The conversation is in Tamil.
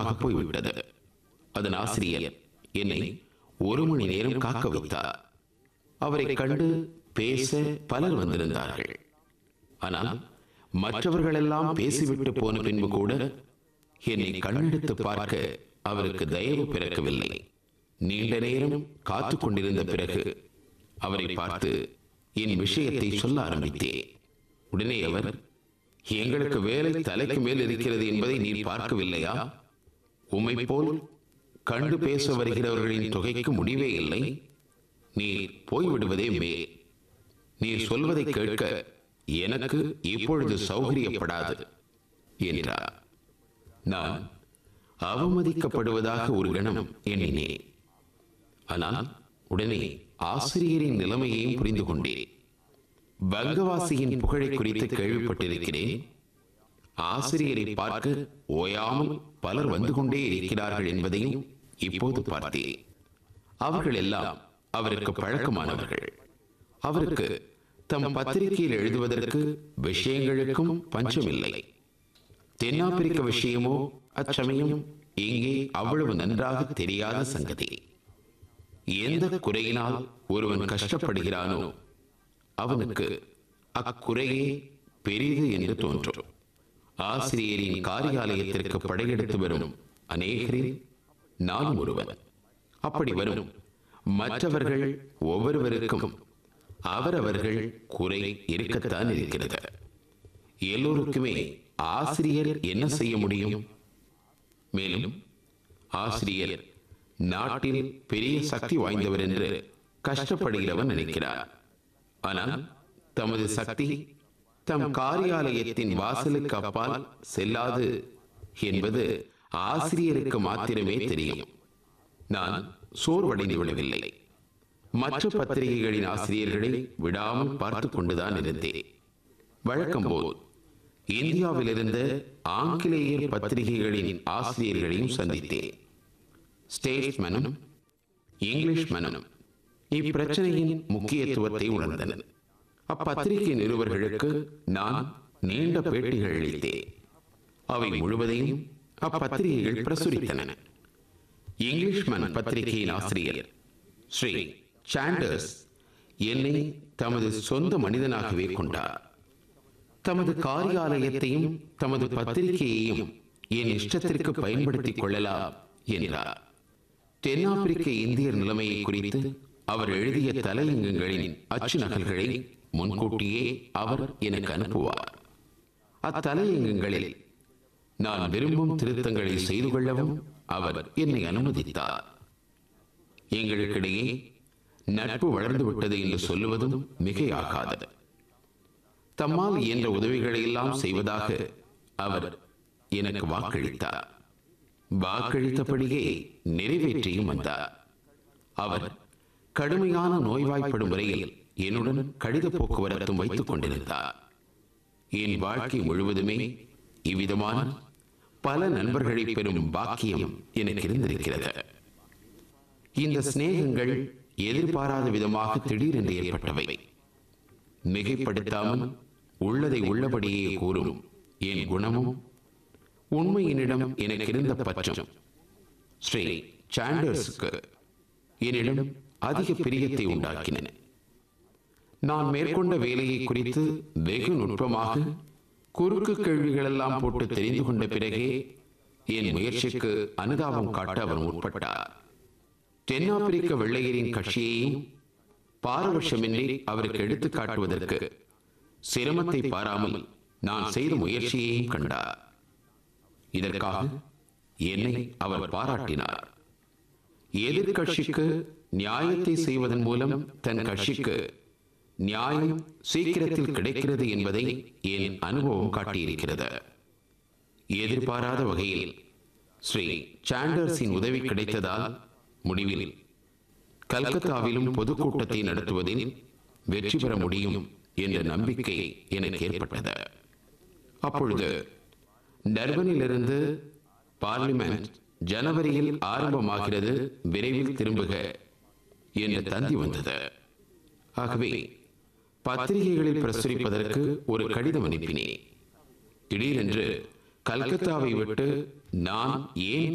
நேரமாக போய்விட்டது அதன் ஆசிரியர் என்னை ஒரு மணி நேரம் காக்க வைத்தார் அவரை கண்டு பேச பலர் வந்திருந்தார்கள் ஆனால் மற்றவர்களெல்லாம் பேசிவிட்டு போன பின்பு கூட என்னை கண்ணெடுத்து பார்க்க அவருக்கு தயவு பிறக்கவில்லை நீண்ட நேரம் காத்து கொண்டிருந்த பிறகு அவரை பார்த்து என் விஷயத்தை சொல்ல ஆரம்பித்தேன் உடனே அவர் எங்களுக்கு வேலை தலைக்கு மேல் இருக்கிறது என்பதை நீர் பார்க்கவில்லையா உம்மை போல் கண்டு பேச வருகிறவர்களின் தொகைக்கு முடிவே இல்லை நீர் போய்விடுவதே மேல் நீர் சொல்வதை கேட்க எனக்கு இப்பொழுது சௌகரியப்படாது என்றார் நான் அவமதிக்கப்படுவதாக ஒரு கணம் எண்ணினேன் ஆனால் உடனே ஆசிரியரின் நிலைமையையும் புரிந்து கொண்டேன் வங்கவாசியின் புகழை குறித்து கேள்விப்பட்டிருக்கிறேன் ஆசிரியரை பார்க்க ஓயாமல் பலர் வந்து கொண்டே இருக்கிறார்கள் என்பதையும் இப்போது பார்த்தேன் அவர்கள் எல்லாம் அவருக்கு பழக்கமானவர்கள் அவருக்கு தம் பத்திரிகையில் எழுதுவதற்கு விஷயங்களுக்கும் பஞ்சமில்லை தென்னாப்பிரிக்க விஷயமோ அச்சமயம் இங்கே அவ்வளவு நன்றாக தெரியாத சங்கதி எந்த குறையினால் ஒருவன் கஷ்டப்படுகிறானோ அவனுக்கு அக்குறையே பெரிது என்று தோன்றும் ஆசிரியரின் காரியாலயத்திற்கு படையெடுத்து வரும் அநேகரில் நானும் ஒருவன் அப்படி வரும் மற்றவர்கள் ஒவ்வொருவருக்கும் அவரவர்கள் குறை இருக்கத்தான் இருக்கிறது எல்லோருக்குமே ஆசிரியர் என்ன செய்ய முடியும் மேலும் ஆசிரியர் நாட்டில் பெரிய சக்தி வாய்ந்தவர் என்று கஷ்டப்படுகிறவன் நினைக்கிறார் ஆனால் தமது சக்தி தம் காரியாலயத்தின் வாசலுக்கு அப்பால் செல்லாது என்பது ஆசிரியருக்கு மாத்திரமே தெரியும் நான் சோர்வடைந்து விடவில்லை மற்ற பத்திரிகைகளின் ஆசிரியர்களை விடாமல் பார்த்து கொண்டுதான் இருந்தேன் வழக்கம் போல் இந்தியாவிலிருந்து ஆங்கிலேயர் பத்திரிகைகளின் ஆசிரியர்களையும் சந்தித்தேன் ஸ்டேட்ஸ்மனும் இங்கிலீஷ்மனும் இப்பிரச்சனையின் முக்கியத்துவத்தை உணர்ந்தனர் அப்பத்திரிகை நிருபர்களுக்கு நான் நீண்ட பேட்டிகள் அளித்தேன் அவை முழுவதையும் அப்பத்திரிகைகள் பிரசுரித்தன இங்கிலீஷ்மன் பத்திரிகையின் ஆசிரியர் ஸ்ரீ சாண்டர்ஸ் என்னை தமது சொந்த மனிதனாகவே கொண்டார் தமது காரியாலயத்தையும் தமது பத்திரிகையையும் என் இஷ்டத்திற்கு பயன்படுத்திக் கொள்ளலாம் என்றார் தென்னாப்பிரிக்க இந்தியர் நிலைமையை குறித்து அவர் எழுதிய தலையங்கங்களின் அச்சு நகல்களை முன்கூட்டியே அவர் எனக்கு அனுப்புவார் அத்தலையங்கங்களில் நான் விரும்பும் திருத்தங்களை செய்து கொள்ளவும் அவர் என்னை அனுமதித்தார் எங்களுக்கிடையே நட்பு வளர்ந்து விட்டது என்று சொல்லுவதும் மிகையாகாது தம்மால் இயன்ற உதவிகளை எல்லாம் செய்வதாக அவர் எனக்கு வாக்களித்தார் வாக்களித்தபடியே நிறைவேற்றியும் வந்தார் அவர் கடுமையான நோய்வாய்ப்படும் வரையில் என்னுடன் கடித போக்குவரத்தும் வைத்துக் கொண்டிருந்தார் என் வாழ்க்கை முழுவதுமே இவ்விதமான பல நண்பர்களை பெறும் பாக்கியம் எனக்கு இருந்திருக்கிறது இந்த சிநேகங்கள் எதிர்பாராத விதமாக திடீரென்று ஏற்பட்டவை மிகைப்படுத்தாமல் உள்ளதை உள்ளபடியே கூறும் என் குணமும் உண்மையினிடம் எனக்கு இருந்த பட்சம் ஸ்ரீ சாண்டர்ஸுக்கு என்னிடம் அதிக பிரியத்தை உண்டாக்கின நான் மேற்கொண்ட வேலையை குறித்து வெகு நுட்பமாக குறுக்கு கேள்விகளெல்லாம் போட்டு தெரிந்து கொண்ட பிறகே என் முயற்சிக்கு அனுதாபம் காட்ட அவர் முற்பட்டார் தென்னாப்பிரிக்க வெள்ளையரின் கட்சியையும் பாரபட்சமின்றி அவருக்கு எடுத்துக் காட்டுவதற்கு சிரமத்தை பாராமல் நான் செய்த முயற்சியையும் கண்டார் இதற்காக என்னை அவர் பாராட்டினார் எதிர்கட்சிக்கு நியாயத்தை செய்வதன் மூலம் தன் கட்சிக்கு நியாயம் சீக்கிரத்தில் கிடைக்கிறது என்பதை என் அனுபவம் காட்டியிருக்கிறது எதிர்பாராத வகையில் ஸ்ரீ சாண்டர்ஸின் உதவி கிடைத்ததால் முடிவில் கல்கத்தாவிலும் பொதுக்கூட்டத்தை நடத்துவதில் வெற்றி பெற முடியும் என்ற நம்பிக்கை எனக்கு ஏற்பட்டது அப்பொழுது டர்பனிலிருந்து பார்லிமெண்ட் ஜனவரியில் ஆரம்பமாகிறது விரைவில் திரும்புக என்ற தந்தி வந்தது ஆகவே பத்திரிகைகளில் பிரசுரிப்பதற்கு ஒரு கடிதம் அனுப்பினேன் திடீரென்று கல்கத்தாவை விட்டு நான் ஏன்